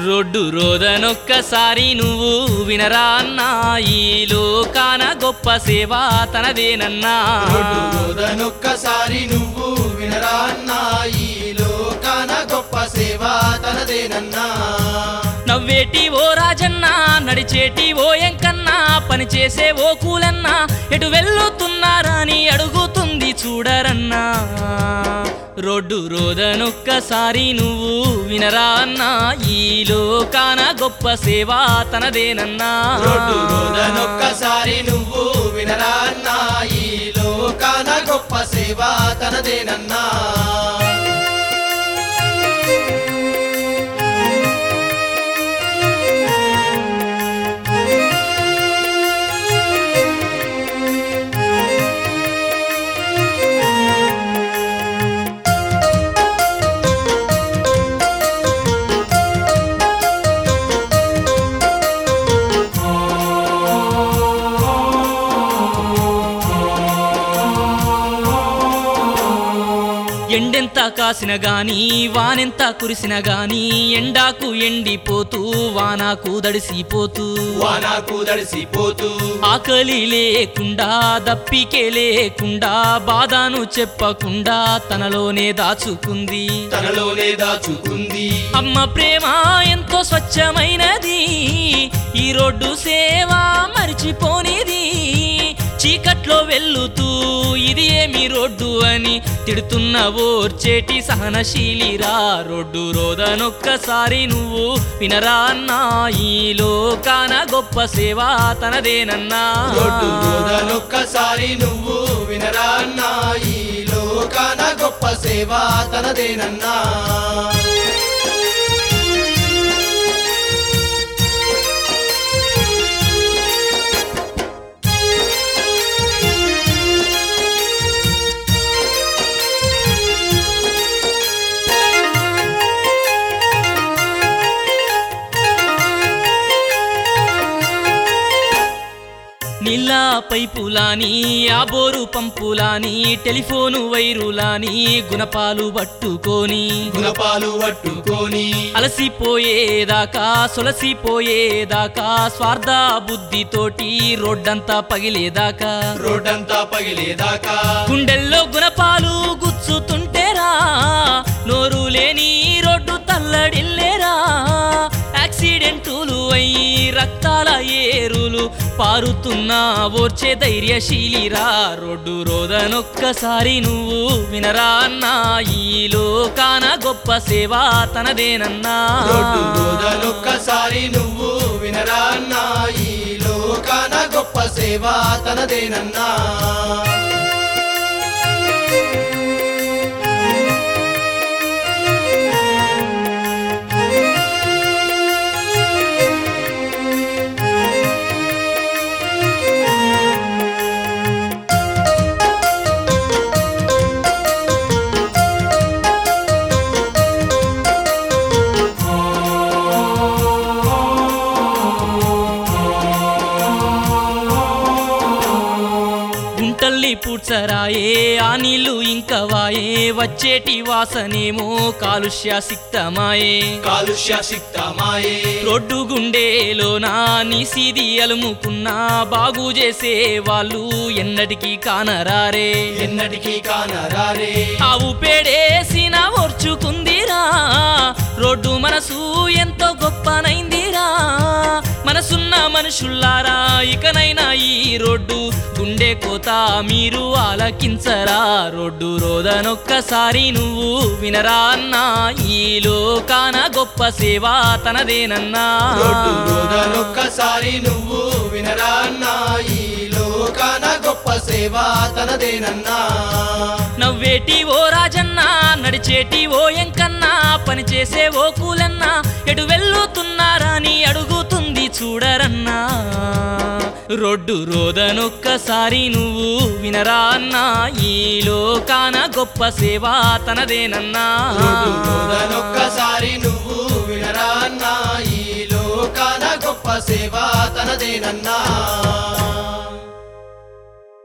రొడ్డు రోదనొక్కసారి నువ్వు వినరా అన్నా ఈ లోకాన గొప్ప సేవ తనదేనన్నా రోడ్డు రోదనొక్కసారి నువ్వు వినరా అన్నా ఈ లోకాన గొప్ప సేవ తనదేనన్నా నవ్వేటి ఓ రాజన్నా నడిచేటి ఓ ఎంకన్నా పని చేసే ఓ కూలన్నా ఎటు వెళ్ళుతున్నారని అడుగుతుంది చూడరన్నా రోడ్డు రోదనొక్కసారి నువ్వు వినరా అన్నా ఈ లోకాన గొప్ప సేవ తనదేనన్నా రోడ్డు రోదనొక్కసారి నువ్వు వినరా అన్నా ఈ లోకాన గొప్ప సేవ తనదేనన్నా ఎండెంత కాసిన గాని వానెంత కురిసిన గాని ఎండాకు ఎండిపోతూ వానాకు దడిసిపోతూ వానాకు దడిసిపోతూ ఆకలి లేకుండా దప్పికే లేకుండా బాధను చెప్పకుండా తనలోనే దాచుకుంది తనలోనే దాచుకుంది అమ్మ ప్రేమ ఎంతో స్వచ్ఛమైనది ఈ రోడ్డు సేవ మరిచిపోనిది చీకట్లో వెళ్ళుతూ ఇది ఏమి రోడ్డు అని తిడుతున్న ఓర్చేటి సహనశీలిరా రోడ్డు రోదనొక్కసారి నువ్వు వినరా అన్నా ఈ లోకాన గొప్ప సేవ తనదేనన్నా రోడ్డు రోదనొక్కసారి నువ్వు వినరా అన్నా ఈ లోకాన గొప్ప సేవ తనదేనన్నా నీళ్ళ పైపులాని ఆ బోరు పంపులాని టెలిఫోను వైరులాని గుణపాలు పట్టుకొని గుణపాలు పట్టుకొని అలసిపోయేదాకా సొలసిపోయేదాకా స్వార్థ బుద్ధితోటి రోడ్డంతా పగిలేదాకా రోడ్డంతా పగిలేదాకా గుండెల్లో గుణపాలు గుచ్చుతుంటేరా నోరు లేని రోడ్డు తల్లడిల్లేరా యాక్సిడెంటులు అయి రక్తాల ఏరులు పారుతున్నా ఓర్చే ధైర్యశీలిరా రోడ్డు రోదనొక్కసారి నువ్వు వినరా అన్నా ఈ లోకాన గొప్ప సేవ తనదేనన్నా రోడ్డు రోదనొక్కసారి నువ్వు వినరా అన్నా ఈ లోకాన గొప్ప సేవ తనదేనన్నా గుంటల్ని పూడ్చరాయే ఆ నీళ్లు ఇంకా వాయే వచ్చేటి వాసనేమో కాలుష్య సిక్తమాయే కాలుష్య సిక్తమాయే రోడ్డు గుండేలోనా నీసిది అలుముకున్నా బాగు చేసే వాళ్ళు ఎన్నటికీ కానరారే ఎన్నటికీ కానరారే ఆవు పేడేసిన ఓర్చుకుందిరా రోడ్డు మనసు ఎంతో గొప్పనైందిరా మనసున్న మనుషుల్లారా ఇకనైనా ఈ రోడ్డు గుండె కోత మీరు ఆలకించరా రోడ్డు రోదనొక్కసారి నువ్వు వినరా అన్నా ఈ లోకాన గొప్ప సేవ తనదేనన్నా రోడ్డు రోదనొక్కసారి నువ్వు వినరా అన్నా ఈ లోకాన గొప్ప సేవ తనదేనన్నా నవ్వేటి ఓ రాజన్నా నడిచేటి ఓ ఎంకన్నా పని చేసే ఓ కూలన్నా ఎటు వెళ్ళుతున్నారని అడుగుతుంది చూడరన్నా రోడ్డు రోదనొక్కసారి నువ్వు వినరా అన్నా ఈ లోకాన గొప్ప సేవ తనదేనన్నా రోడ్డు రోదనొక్కసారి నువ్వు వినరా అన్నా ఈ లోకాన గొప్ప సేవ తనదేనన్నా